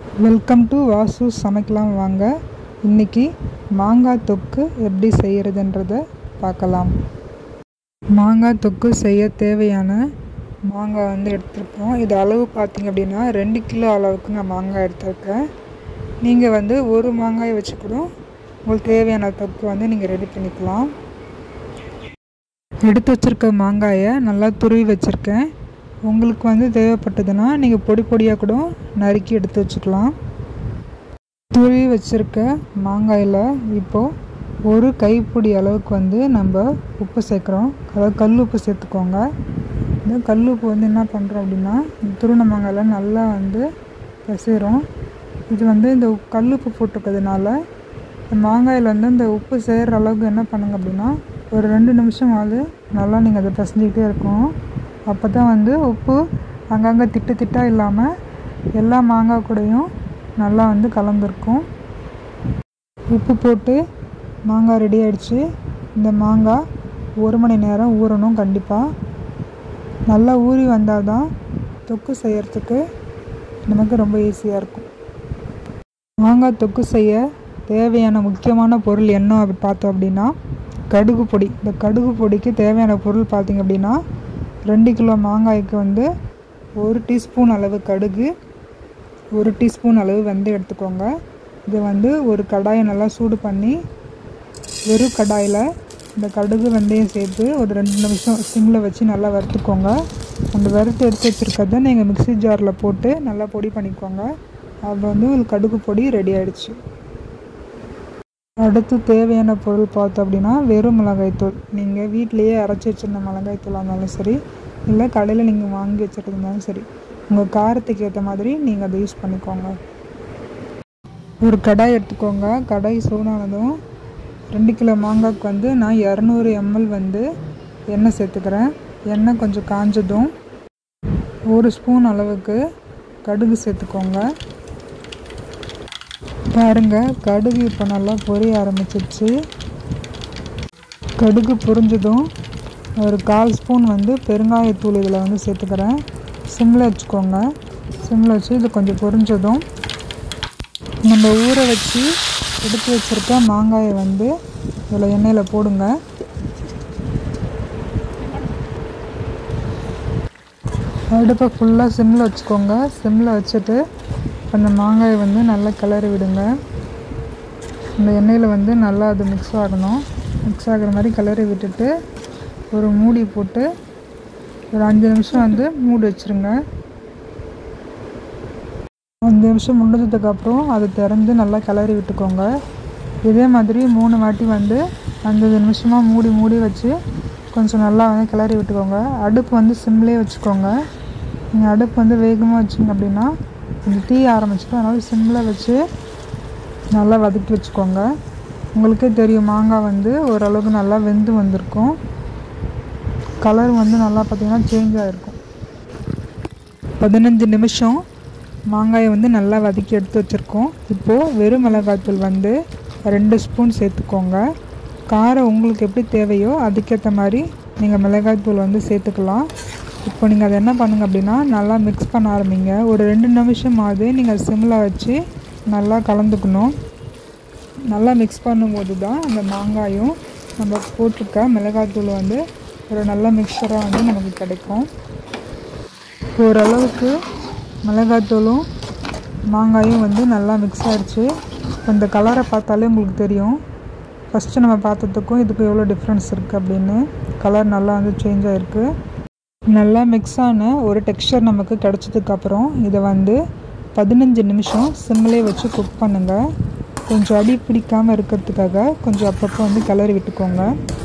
welcome to Vasu சமைக்கலாம் வாங்க இன்னைக்கு மாங்காய் தொக்கு எப்படி செய்கிறதுன்றத பார்க்கலாம் மாங்காய் தொக்கு செய்ய தேவையான மாங்காய் வந்து எடுத்திருக்கோம் இது அளவு பார்த்தீங்க அப்படின்னா ரெண்டு கிலோ அளவுக்கு நான் மாங்காய் எடுத்திருக்கேன் நீங்கள் வந்து ஒரு மாங்காயை வச்சு கூட உங்களுக்கு தேவையான தொக்கு வந்து நீங்கள் ரெடி பண்ணிக்கலாம் எடுத்து வச்சுருக்க மாங்காயை நல்லா துருவி வச்சுருக்கேன் உங்களுக்கு வந்து தேவைப்பட்டதுன்னா நீங்கள் பொடி பொடியாக கூட நறுக்கி எடுத்து வச்சுக்கலாம் துருவி வச்சுருக்க மாங்காயில் இப்போது ஒரு கைப்பிடி அளவுக்கு வந்து நம்ம உப்பு சேர்க்குறோம் அதாவது கல் உப்பு சேர்த்துக்கோங்க இந்த கல் உப்பு வந்து என்ன பண்ணுறோம் அப்படின்னா இந்த துருண மாங்காயில் நல்லா வந்து பிசைகிறோம் இது வந்து இந்த கல் உப்பு போட்டிருக்கிறதுனால இந்த மாங்காயில் வந்து இந்த உப்பு சேர்கிற அளவுக்கு என்ன பண்ணுங்க அப்படின்னா ஒரு ரெண்டு நிமிஷமாவது நல்லா நீங்கள் அதை பிசைஞ்சிக்கிட்டே இருக்கணும் அப்போ தான் வந்து உப்பு அங்கங்கே திட்டு திட்டாக இல்லாமல் எல்லா மாங்காய் கூடயும் நல்லா வந்து கலந்துருக்கும் உப்பு போட்டு மாங்காய் ரெடி ஆயிடுச்சு இந்த மாங்காய் ஒரு மணி நேரம் ஊறணும் கண்டிப்பாக நல்லா ஊறி வந்தால் தான் தொக்கு செய்யறதுக்கு நமக்கு ரொம்ப ஈஸியாக இருக்கும் மாங்காய் தொக்கு செய்ய தேவையான முக்கியமான பொருள் என்ன அப்படி பார்த்தோம் அப்படின்னா கடுகு பொடி இந்த கடுகு பொடிக்கு தேவையான பொருள் பார்த்திங்க அப்படின்னா ரெண்டு கிலோ மாங்காய்க்கு வந்து ஒரு டீஸ்பூன் அளவு கடுகு ஒரு டீஸ்பூன் அளவு வெந்தயம் எடுத்துக்கோங்க இதை வந்து ஒரு கடாயை நல்லா சூடு பண்ணி வெறும் கடாயில் இந்த கடுகு வெந்தயம் சேர்த்து ஒரு ரெண்டு நிமிஷம் சிம்மில் வச்சு நல்லா வறுத்துக்கோங்க அந்த வறுத்து எடுத்து வச்சுருக்கிறத நீங்கள் மிக்ஸி ஜாரில் போட்டு நல்லா பொடி பண்ணிக்கோங்க அப்போ வந்து ஒரு கடுகு பொடி ரெடி ஆயிடுச்சு அடுத்து தேவையான பொருள் பார்த்தோம் அப்படின்னா வெறும் மிளகாய்த்தூள் நீங்கள் வீட்டிலையே அரைச்சி வச்சிருந்த மிளகாய்த்தூளாக இருந்தாலும் சரி இல்லை கடையில் நீங்கள் வாங்கி வச்சுருந்தாலும் சரி உங்கள் காரத்துக்கு ஏற்ற மாதிரி நீங்கள் அதை யூஸ் பண்ணிக்கோங்க ஒரு கடாய் எடுத்துக்கோங்க கடாய் சூடானதும் ரெண்டு கிலோ மாங்காய்க்கு வந்து நான் இரநூறு எம்எல் வந்து எண்ணெய் சேர்த்துக்கிறேன் எண்ணெய் கொஞ்சம் காஞ்சதும் ஒரு ஸ்பூன் அளவுக்கு கடுகு சேர்த்துக்கோங்க பாருங்க கடுகு இப்போ நல்லா பொரிய ஆரம்பிச்சிருச்சு கடுகு பொரிஞ்சதும் ஒரு கால் ஸ்பூன் வந்து பெருங்காயத்தூள் இதில் வந்து சேர்த்துக்கிறேன் சிம்மில் வச்சுக்கோங்க சிம்மில் வச்சு இது கொஞ்சம் பொரிஞ்சதும் நம்ம ஊற வச்சு எடுத்து வச்சுருக்க மாங்காயை வந்து இதில் எண்ணெயில் போடுங்க அடுப்பை ஃபுல்லாக சிம்மில் வச்சுக்கோங்க சிம்மில் வச்சுட்டு அந்த மாங்காயை வந்து நல்லா கிளறி விடுங்க அந்த எண்ணெயில் வந்து நல்லா அது மிக்ஸ் ஆகணும் மிக்ஸ் ஆகிற மாதிரி கிளறி விட்டுட்டு ஒரு மூடி போட்டு ஒரு அஞ்சு நிமிஷம் வந்து மூடி வச்சுருங்க அஞ்சு நிமிஷம் முடிஞ்சதுக்கப்புறம் அதை திறந்து நல்லா கிளறி விட்டுக்கோங்க இதே மாதிரி மூணு வாட்டி வந்து அஞ்சு நிமிஷமாக மூடி மூடி வச்சு கொஞ்சம் நல்லா வந்து கிளறி விட்டுக்கோங்க அடுப்பு வந்து சிம்லேயே வச்சுக்கோங்க நீங்கள் அடுப்பு வந்து வேகமாக வச்சிங்க அப்படின்னா கொஞ்சம் தீ ஆரம்பிச்சிடும் அதனால் சிம்மில் வச்சு நல்லா வதக்கி வச்சுக்கோங்க உங்களுக்கே தெரியும் மாங்காய் வந்து ஓரளவுக்கு நல்லா வெந்து வந்திருக்கும் கலர் வந்து நல்லா பார்த்திங்கன்னா சேஞ்ச் ஆகிருக்கும் பதினஞ்சு நிமிஷம் மாங்காயை வந்து நல்லா வதக்கி எடுத்து வச்சுருக்கோம் இப்போது வெறும் மிளகாய்த்தூள் வந்து ரெண்டு ஸ்பூன் சேர்த்துக்கோங்க காரம் உங்களுக்கு எப்படி தேவையோ அதுக்கேற்ற மாதிரி நீங்கள் மிளகாய்த்தூள் வந்து சேர்த்துக்கலாம் இப்போ நீங்கள் அதை என்ன பண்ணுங்கள் அப்படின்னா நல்லா மிக்ஸ் பண்ண ஆரம்பிங்க ஒரு ரெண்டு நிமிஷமாவது நீங்கள் சிம்மில் வச்சு நல்லா கலந்துக்கணும் நல்லா மிக்ஸ் பண்ணும்போது தான் அந்த மாங்காயும் நம்ம போட்டிருக்க மிளகாய்த்தூள் வந்து ஒரு நல்ல மிக்சராக வந்து நமக்கு கிடைக்கும் ஓரளவுக்கு மிளகாய்த்தூளும் மாங்காயும் வந்து நல்லா மிக்ஸ் ஆகிடுச்சு இந்த கலரை பார்த்தாலே உங்களுக்கு தெரியும் ஃபஸ்ட்டு நம்ம பார்த்ததுக்கும் இதுக்கும் எவ்வளோ டிஃப்ரென்ஸ் இருக்குது அப்படின்னு கலர் நல்லா வந்து சேஞ்ச் ஆகிருக்கு நல்லா மிக்ஸ் ஆன ஒரு டெக்ஸ்சர் நமக்கு கிடச்சதுக்கப்புறம் இதை வந்து பதினஞ்சு நிமிஷம் சிம்மிலே வச்சு குக் பண்ணுங்கள் கொஞ்சம் அடி பிடிக்காமல் இருக்கிறதுக்காக கொஞ்சம் அப்பப்போ வந்து கிளறி விட்டுக்கோங்க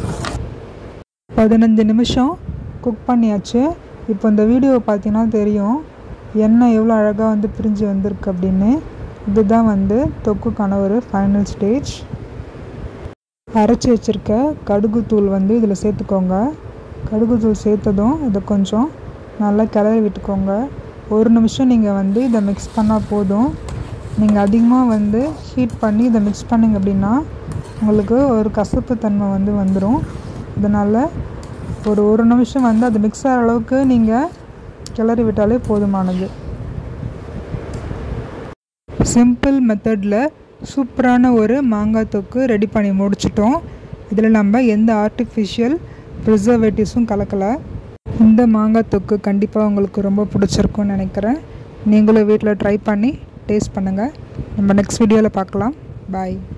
பதினஞ்சு நிமிஷம் குக் பண்ணியாச்சு இப்போ இந்த வீடியோவை பார்த்தீங்கன்னா தெரியும் எண்ணெய் எவ்வளோ அழகாக வந்து பிரிஞ்சு வந்திருக்கு அப்படின்னு இதுதான் வந்து தொக்குக்கான ஒரு ஃபைனல் ஸ்டேஜ் அரைச்சி வச்சுருக்க கடுகு தூள் வந்து இதில் சேர்த்துக்கோங்க கடுகு தூள் சேர்த்ததும் இதை கொஞ்சம் நல்லா கிளறி விட்டுக்கோங்க ஒரு நிமிஷம் நீங்கள் வந்து இதை மிக்ஸ் பண்ணால் போதும் நீங்கள் அதிகமாக வந்து ஹீட் பண்ணி இதை மிக்ஸ் பண்ணிங்க அப்படின்னா உங்களுக்கு ஒரு கசப்பு தன்மை வந்து வந்துடும் இதனால் ஒரு ஒரு நிமிஷம் வந்து அது மிக்ஸ் ஆகிற அளவுக்கு நீங்கள் கிளறி விட்டாலே போதுமானது சிம்பிள் மெத்தடில் சூப்பரான ஒரு மாங்காய் தொக்கு ரெடி பண்ணி முடிச்சிட்டோம் இதில் நம்ம எந்த ஆர்டிஃபிஷியல் ப்ரிசர்வேட்டிவ்ஸும் கலக்கலை இந்த மாங்காய் தொக்கு கண்டிப்பாக உங்களுக்கு ரொம்ப பிடிச்சிருக்கும்னு நினைக்கிறேன் நீங்களும் வீட்டில் ட்ரை பண்ணி டேஸ்ட் பண்ணுங்கள் நம்ம நெக்ஸ்ட் வீடியோவில் பார்க்கலாம் பாய்